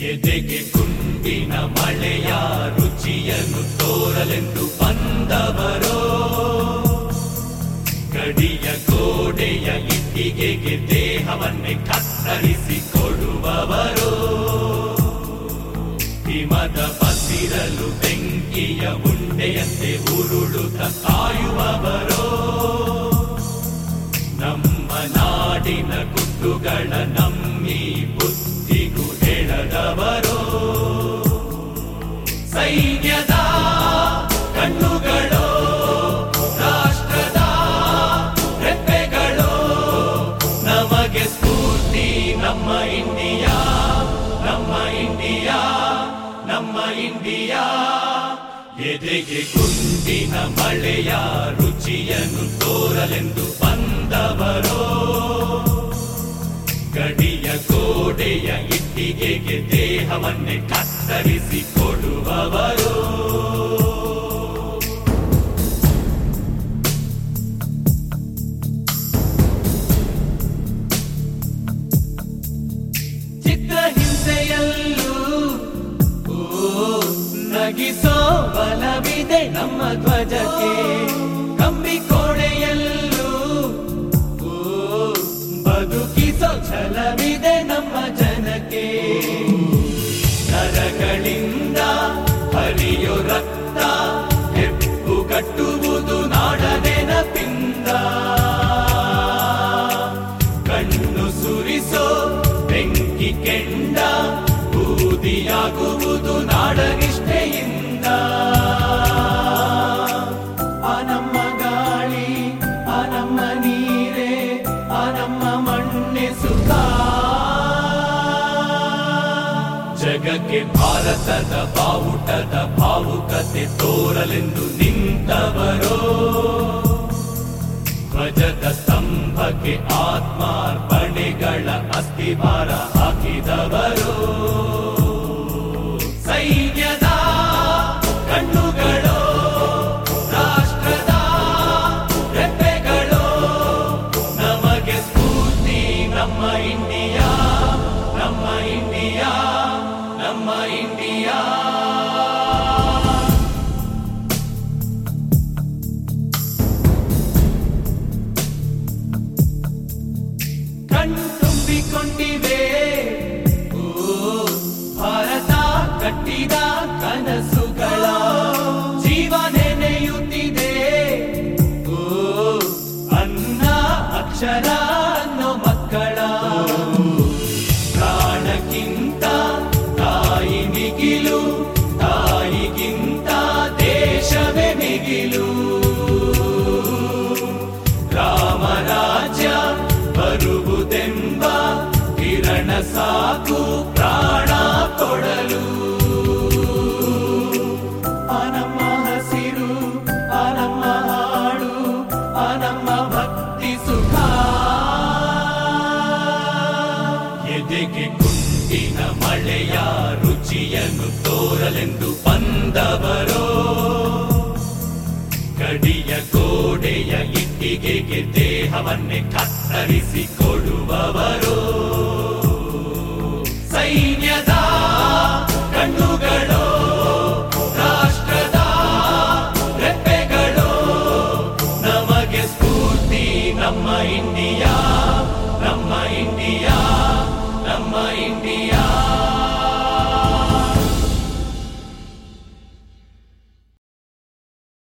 ಎದೆಗೆ ಗುಂಡಿನ ಮಳೆಯ ರುಚಿಯನ್ನು ತೋರಲೆಂದು ಬಂದವರೋ ಗಡಿಯ ಗೋಡೆಯ ಇಟ್ಟಿಗೆಗೆ ದೇಹವನ್ನೇ ಕತ್ತರಿಸಿ ಕೊಡುವವರು ಹಿಮದ ಬಸಿರಲು ಬೆಂಕಿಯ ಉಂಡೆಯಂತೆ ಉರುಳುತ್ತ ಕಾಯುವವರೋ ನಮ್ಮ ನಾಡಿನ ಗುಟ್ಟುಗಳ ನಮ್ಮಿ ಬುದ್ಧಿಗೂ ಹೇಳದವರೋ ಸೈನ್ಯದ ಕಣ್ಣುಗಳು ರಾಷ್ಟ್ರದ ರೆಪ್ಪೆಗಳು ನಮಗೆ ಸ್ಫೂರ್ತಿ ನಮ್ಮ ಇಂಡಿಯಾ ನಮ್ಮ ಇಂಡಿಯಾ ನಮ್ಮ ಇಂಡಿಯಾ ಎದೆಗೆ ಗುಂಡಿನ ಮಳೆಯ ರುಚಿಯನ್ನು ತೋರಲೆಂದು ಬಂದವರೋ ಗಡಿಯ ಗೋಡೆಯ ಇಟ್ಟಿಗೆಗೆ ದೇಹವನ್ನೇ ಕತ್ತರಿಸಿ ಕೊಡುವವರು ಚಿತ್ರಹಿಂಸೆಯಲ್ಲೂ ಓ, ನಗಿಸೋ ಬಲವಿದೆ ನಮ್ಮ ಧ್ವಜಕ್ಕೆ ಕಂಬಿ ಕೋಣೆಯಲ್ಲೂ ಓ, ಬದುಕಿಸೋ ಛಲವಿದೆ ನಮ್ಮ ಜನಕ್ಕೆ ನರಗಳಿಂದ ಹರಿಯೋ ರಕ್ತ ಹೆಪ್ಪು ಕಟ್ಟುವುದು ನಾಡ ನೆನಪಿಂದ ಕಣ್ಣು ಸುರಿಸೋ ಬೆಂಕಿ ಕೆಂಡ ಬೂದಿಯಾಗುವುದು ನಾಡನಿಷ್ಠೆಯಿಂದ ಆ ನಮ್ಮ ಗಾಳಿ ಆ ನಮ್ಮ ನೀರೇ ಆ ನಮ್ಮ ಮಣ್ಣೆ ಸುತ್ತ ಜಗಕ್ಕೆ ಭಾರತದ ಬಾವುಟದ ಭಾವುಕತೆ ತೋರಲೆಂದು ನಿಂತವರೋ ಧ್ವಜದ ಸ್ತಂಭಕ್ಕೆ ಆತ್ಮಾರ್ಪಣೆಗಳ ಅಸ್ಥಿಭಾರ ಹಾಕಿದವರು ಸೈನ್ಯದ ಕಣ್ಣುಗಳು ರಾಷ್ಟ್ರದ ರೆಪ್ಪೆಗಳು ನಮಗೆ ಸ್ಫೂರ್ತಿ ನಮ್ಮ ಇಂಡಿಯಾ ನಮ್ಮ ಇಂಡಿಯಾ ನಮ್ಮ ಇಂಡಿಯಾ ಕಣ್ತುಂಬಿಕೊಂಡಿವೆ ಓ, ಭಾರತ ಕಟ್ಟಿದ ಕನಸುಗಳ ಜೀವ ನೆನೆಯುತ್ತಿದೆ ಓ, ಅನ್ನ ಅಕ್ಷರ ಅನ್ನೋ ಮಕ್ಕಳ ಪ್ರಾಣಕ್ಕಿಂತ ತಾಯಿ ಮಿಗಿಲು ತಾಯಿಗಿಂತ ದೇಶವೇ ಮಿಗಿಲು ರಾಮರಾಜ್ಯ ಬರುವುದೆಂಬ ಕಿರಣ ಸಾಕು ಪ್ರಾಣ ಕೊಡಲು ಆ ನಮ್ಮ ಹಸಿರು ಆ ನಮ್ಮ ಹಾಡು ಆ ನಮ್ಮ ಭಕ್ತಿ ಸುಖ ಎದೆಗೆ ಗುಂಡಿನ ಮಳೆಯ ರುಚಿಯನ್ನು ತೋರಲೆಂದು ಬಂದವರೋ ಗಡಿಯ ಗೋಡೆಯ ಇಟ್ಟಿಗೆಗೆ ದೇಹವನ್ನೇ ಕತ್ತರಿಸಿ ಕೊಡುವವರು ಸೈನ್ಯದ ಕಣ್ಣುಗಳು ರಾಷ್ಟ್ರದ ರೆಪ್ಪೆಗಳು ನಮಗೆ ಸ್ಫೂರ್ತಿ ನಮ್ಮ ಇಂಡಿಯಾ ನಮ್ಮ ಇಂಡಿಯಾ